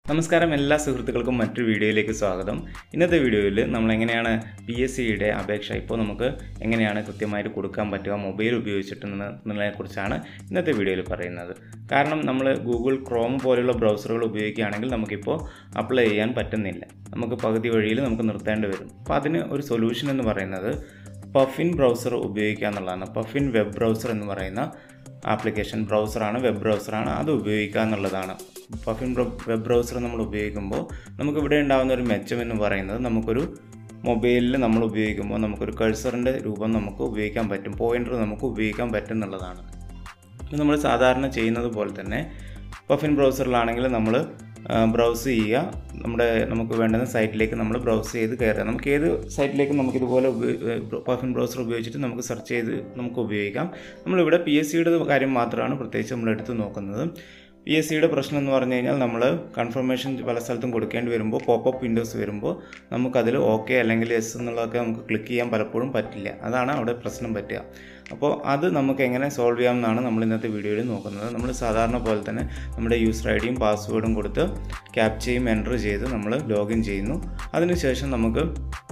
നമസ്കാരം എല്ലാ സുഹൃത്തുക്കൾക്കും മറ്റൊരു വീഡിയോയിലേക്ക് സ്വാഗതം ഇന്നത്തെ വീഡിയോയിൽ നമ്മൾ എങ്ങനെയാണ് പി എസ് സിയുടെ അപേക്ഷ ഇപ്പോൾ നമുക്ക് എങ്ങനെയാണ് കൃത്യമായിട്ട് കൊടുക്കാൻ പറ്റുക മൊബൈൽ ഉപയോഗിച്ചിട്ടുള്ളതിനെക്കുറിച്ചാണ് ഇന്നത്തെ വീഡിയോയിൽ പറയുന്നത് കാരണം നമ്മൾ ഗൂഗിൾ ക്രോം പോലെയുള്ള ബ്രൗസറുകൾ ഉപയോഗിക്കുകയാണെങ്കിൽ നമുക്കിപ്പോൾ അപ്ലൈ ചെയ്യാൻ പറ്റുന്നില്ല നമുക്ക് പകുതി വഴിയിൽ നമുക്ക് നിർത്തേണ്ടി വരും അപ്പോൾ അതിന് ഒരു സൊല്യൂഷൻ എന്ന് പറയുന്നത് പഫിൻ ബ്രൗസർ ഉപയോഗിക്കുക എന്നുള്ളതാണ് പഫിൻ വെബ് ബ്രൗസർ എന്ന് പറയുന്ന ആപ്ലിക്കേഷൻ ബ്രൗസറാണ് വെബ് ബ്രൗസറാണ് അത് ഉപയോഗിക്കുക എന്നുള്ളതാണ് പഫിൻ വെബ് ബ്രൗസർ നമ്മൾ ഉപയോഗിക്കുമ്പോൾ നമുക്ക് ഇവിടെ ഉണ്ടാകുന്ന ഒരു മെച്ചം എന്ന് പറയുന്നത് നമുക്കൊരു മൊബൈലിൽ നമ്മൾ ഉപയോഗിക്കുമ്പോൾ നമുക്കൊരു കഴ്സറിൻ്റെ രൂപം നമുക്ക് ഉപയോഗിക്കാൻ പറ്റും പോയിൻ്റർ നമുക്ക് ഉപയോഗിക്കാൻ പറ്റും എന്നുള്ളതാണ് ഇത് നമ്മൾ സാധാരണ ചെയ്യുന്നത് പോലെ തന്നെ പഫിൻ ബ്രൗസറിലാണെങ്കിൽ നമ്മൾ ബ്രൗസ് ചെയ്യുക നമ്മുടെ നമുക്ക് വേണ്ടുന്ന സൈറ്റിലേക്ക് നമ്മൾ ബ്രൗസ് ചെയ്ത് കയറുക നമുക്ക് ഏത് സൈറ്റിലേക്കും നമുക്ക് ഇതുപോലെ പഫിൻ ബ്രൗസർ ഉപയോഗിച്ചിട്ട് നമുക്ക് സെർച്ച് ചെയ്ത് നമുക്ക് ഉപയോഗിക്കാം നമ്മളിവിടെ പി എസ് സിയുടെ കാര്യം മാത്രമാണ് പ്രത്യേകിച്ച് നമ്മൾ എടുത്ത് നോക്കുന്നത് പി എസ് സിയുടെ പ്രശ്നം എന്ന് പറഞ്ഞു കഴിഞ്ഞാൽ നമ്മൾ കൺഫർമേഷൻ പല സ്ഥലത്തും കൊടുക്കേണ്ടി വരുമ്പോൾ പോപ്പപ്പ് വിൻഡോസ് വരുമ്പോൾ നമുക്കതിൽ ഓക്കെ അല്ലെങ്കിൽ എസ് എന്നുള്ളതൊക്കെ നമുക്ക് ക്ലിക്ക് ചെയ്യാൻ പലപ്പോഴും പറ്റില്ല അതാണ് അവിടെ പ്രശ്നം പറ്റുക അപ്പോൾ അത് നമുക്ക് എങ്ങനെ സോൾവ് ചെയ്യാമെന്നാണ് നമ്മൾ ഇന്നത്തെ വീഡിയോയിൽ നോക്കുന്നത് നമ്മൾ സാധാരണ പോലെ തന്നെ നമ്മുടെ യൂസർ ഐ ഡിയും പാസ്വേഡും കൊടുത്ത് ക്യാപ്ചയും എൻ്റർ ചെയ്ത് നമ്മൾ ലോഗിൻ ചെയ്യുന്നു അതിനുശേഷം നമുക്ക്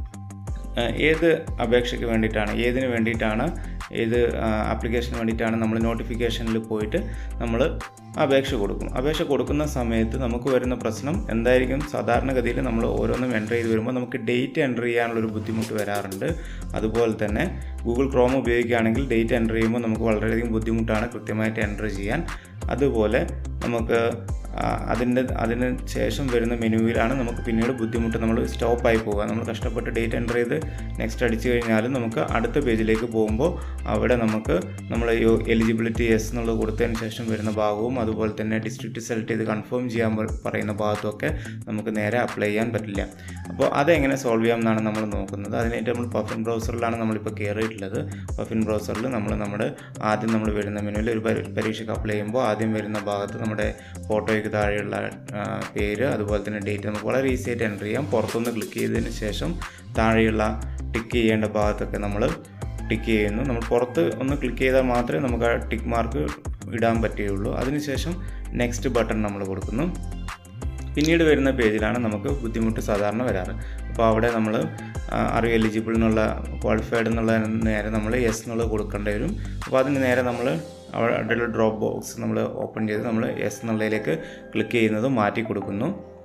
ഏത് അപേക്ഷയ്ക്ക് വേണ്ടിയിട്ടാണ് ഏതിന് വേണ്ടിയിട്ടാണ് ഏത് ആപ്ലിക്കേഷന് വേണ്ടിയിട്ടാണ് നമ്മൾ നോട്ടിഫിക്കേഷനിൽ പോയിട്ട് നമ്മൾ അപേക്ഷ കൊടുക്കും അപേക്ഷ കൊടുക്കുന്ന സമയത്ത് നമുക്ക് വരുന്ന പ്രശ്നം എന്തായിരിക്കും സാധാരണഗതിയിൽ നമ്മൾ ഓരോന്നും എൻ്റർ ചെയ്ത് വരുമ്പോൾ നമുക്ക് ഡേറ്റ് എൻ്റർ ചെയ്യാനുള്ളൊരു ബുദ്ധിമുട്ട് വരാറുണ്ട് അതുപോലെ തന്നെ ഗൂഗിൾ ക്രോം ഉപയോഗിക്കുകയാണെങ്കിൽ ഡേറ്റ് എൻ്റർ ചെയ്യുമ്പോൾ നമുക്ക് വളരെയധികം ബുദ്ധിമുട്ടാണ് കൃത്യമായിട്ട് എൻ്റർ ചെയ്യാൻ അതുപോലെ നമുക്ക് അതിൻ്റെ അതിന് ശേഷം വരുന്ന മെനുവിലാണ് നമുക്ക് പിന്നീട് ബുദ്ധിമുട്ട് നമ്മൾ സ്റ്റോപ്പായി പോകുക നമ്മൾ കഷ്ടപ്പെട്ട് ഡേറ്റ് എൻ്റർ ചെയ്ത് നെക്സ്റ്റ് അടിച്ചു കഴിഞ്ഞാൽ നമുക്ക് അടുത്ത പേജിലേക്ക് പോകുമ്പോൾ അവിടെ നമുക്ക് നമ്മൾ എലിജിബിലിറ്റി എസ് എന്നുള്ളത് കൊടുത്തതിന് ശേഷം വരുന്ന ഭാഗവും അതുപോലെ തന്നെ ഡിസ്ട്രിക്റ്റ് സെലക്ട് ചെയ്ത് കൺഫേം ചെയ്യാൻ പറയുന്ന ഭാഗത്തുമൊക്കെ നമുക്ക് നേരെ അപ്ലൈ ചെയ്യാൻ പറ്റില്ല അപ്പോൾ അതെങ്ങനെ സോൾവ് ചെയ്യാം എന്നാണ് നമ്മൾ നോക്കുന്നത് അതിനായിട്ട് നമ്മൾ പഫിൻ ബ്രൗസറിലാണ് നമ്മളിപ്പോൾ കയറിയിട്ടുള്ളത് പഫിൻ ബ്രൗസറിൽ നമ്മൾ നമ്മുടെ ആദ്യം നമ്മൾ വരുന്ന മെനുവിൽ ഒരു പരീക്ഷയ്ക്ക് അപ്ലൈ ചെയ്യുമ്പോൾ ആദ്യം വരുന്ന ഭാഗത്ത് നമ്മുടെ ഫോട്ടോയ്ക്ക് താഴെയുള്ള പേര് അതുപോലെ തന്നെ ഡേറ്റ് നമുക്ക് വളരെ ഈസി ആയിട്ട് എൻ്റർ ചെയ്യാം പുറത്തുനിന്ന് ക്ലിക്ക് ചെയ്തതിന് ശേഷം താഴെയുള്ള ടിക്ക് ചെയ്യേണ്ട ഭാഗത്തൊക്കെ നമ്മൾ ടിക്ക് ചെയ്യുന്നു നമ്മൾ പുറത്ത് ഒന്ന് ക്ലിക്ക് ചെയ്താൽ മാത്രമേ നമുക്ക് ആ ടിക്ക് മാർക്ക് ഇടാൻ പറ്റുകയുള്ളൂ അതിനുശേഷം നെക്സ്റ്റ് ബട്ടൺ നമ്മൾ കൊടുക്കുന്നു പിന്നീട് വരുന്ന പേജിലാണ് നമുക്ക് ബുദ്ധിമുട്ട് സാധാരണ വരാറ് അപ്പോൾ അവിടെ നമ്മൾ ആർ യു എലിജിബിൾ എന്നുള്ള ക്വാളിഫൈഡ് എന്നുള്ള നേരെ നമ്മൾ യെസ് എന്നുള്ളത് കൊടുക്കേണ്ടി വരും അപ്പോൾ അതിന് നേരെ നമ്മൾ അവിടെ ഡ്രോപ്പ് ബോക്സ് നമ്മൾ ഓപ്പൺ ചെയ്ത് നമ്മൾ യെസ് എന്നുള്ളതിലേക്ക് ക്ലിക്ക് ചെയ്യുന്നത് മാറ്റി കൊടുക്കുന്നു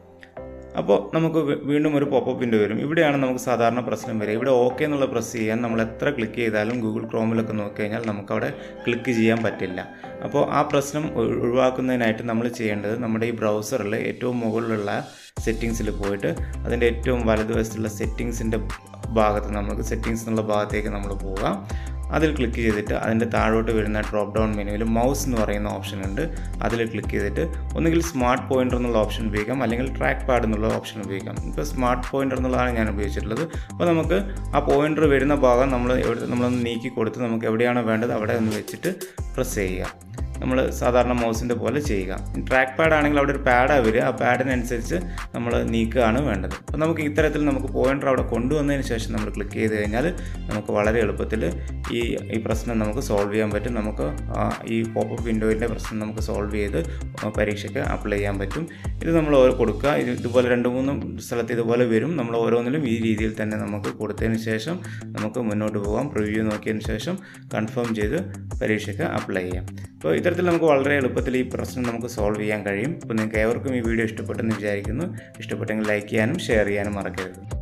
അപ്പോൾ നമുക്ക് വീണ്ടും ഒരു പോപ്പപ്പ് വിൻഡോ വരും ഇവിടെയാണ് നമുക്ക് സാധാരണ പ്രശ്നം വരിക ഇവിടെ ഓക്കെ എന്നുള്ള പ്രസ് ചെയ്യാൻ നമ്മൾ എത്ര ക്ലിക്ക് ചെയ്താലും ഗൂഗിൾ ക്രോമിലൊക്കെ നോക്കിക്കഴിഞ്ഞാൽ നമുക്കവിടെ ക്ലിക്ക് ചെയ്യാൻ പറ്റില്ല അപ്പോൾ ആ പ്രശ്നം ഒഴിവാക്കുന്നതിനായിട്ട് നമ്മൾ ചെയ്യേണ്ടത് നമ്മുടെ ഈ ബ്രൗസറിൽ ഏറ്റവും മുകളിലുള്ള സെറ്റിങ്സിൽ പോയിട്ട് അതിൻ്റെ ഏറ്റവും വലതുവശത്തുള്ള സെറ്റിങ്സിൻ്റെ ഭാഗത്ത് നമുക്ക് സെറ്റിങ്സ് എന്നുള്ള ഭാഗത്തേക്ക് നമ്മൾ പോകാം അതിൽ ക്ലിക്ക് ചെയ്തിട്ട് അതിൻ്റെ താഴോട്ട് വരുന്ന ഡ്രോപ്പ് ഡൗൺ മെനുവിൽ മൗസ് എന്ന് പറയുന്ന ഓപ്ഷൻ ഉണ്ട് അതിൽ ക്ലിക്ക് ചെയ്തിട്ട് ഒന്നുകിൽ സ്മാർട്ട് പോയിൻ്റർ എന്നുള്ള ഓപ്ഷൻ ഉപയോഗിക്കാം അല്ലെങ്കിൽ ട്രാക്ക് പാഡ് എന്നുള്ള ഓപ്ഷൻ ഉപയോഗിക്കാം ഇപ്പോൾ സ്മാർട്ട് പോയിൻ്റർ എന്നുള്ളതാണ് ഞാൻ ഉപയോഗിച്ചിട്ടുള്ളത് അപ്പോൾ നമുക്ക് ആ പോയിൻ്റർ വരുന്ന ഭാഗം നമ്മൾ എവിടെ നമ്മളൊന്ന് നീക്കി കൊടുത്ത് നമുക്ക് എവിടെയാണോ വേണ്ടത് അവിടെ ഒന്ന് വെച്ചിട്ട് പ്രസ് ചെയ്യുക നമ്മൾ സാധാരണ മൗസിൻ്റെ പോലെ ചെയ്യുക ട്രാക്ക് പാഡ് ആണെങ്കിൽ അവിടെ ഒരു പാഡാണ് വരിക ആ പാഡിനനുസരിച്ച് നമ്മൾ നീക്കുകയാണ് വേണ്ടത് അപ്പോൾ നമുക്ക് ഇത്തരത്തിൽ നമുക്ക് പോയിൻ്റർ അവിടെ കൊണ്ടുവന്നതിന് ശേഷം നമ്മൾ ക്ലിക്ക് ചെയ്ത് കഴിഞ്ഞാൽ നമുക്ക് വളരെ എളുപ്പത്തിൽ ഈ ഈ പ്രശ്നം നമുക്ക് സോൾവ് ചെയ്യാൻ പറ്റും നമുക്ക് ഈ പോപ്പപ്പ് വിൻഡോയിൻ്റെ പ്രശ്നം നമുക്ക് സോൾവ് ചെയ്ത് പരീക്ഷയ്ക്ക് അപ്ലൈ ചെയ്യാൻ പറ്റും ഇത് നമ്മൾ കൊടുക്കുക ഇത് ഇതുപോലെ രണ്ട് മൂന്ന് സ്ഥലത്ത് ഇതുപോലെ വരും നമ്മൾ ഓരോന്നിലും ഈ രീതിയിൽ തന്നെ നമുക്ക് കൊടുത്തതിന് ശേഷം നമുക്ക് മുന്നോട്ട് പോകാം പ്രിവ്യൂ നോക്കിയതിന് ശേഷം കൺഫേം ചെയ്ത് പരീക്ഷയ്ക്ക് അപ്ലൈ ചെയ്യാം അപ്പോൾ ഇത്തരത്തിൽ നമുക്ക് വളരെ എളുപ്പത്തിൽ ഈ പ്രശ്നം നമുക്ക് സോൾവ് ചെയ്യാൻ കഴിയും അപ്പോൾ നിങ്ങൾക്ക് ഏവർക്കും ഈ വീഡിയോ ഇഷ്ടപ്പെട്ടെന്ന് വിചാരിക്കുന്നു ഇഷ്ടപ്പെട്ടെങ്കിൽ ലൈക്ക് ചെയ്യാനും ഷെയർ ചെയ്യാനും മറക്കരുത്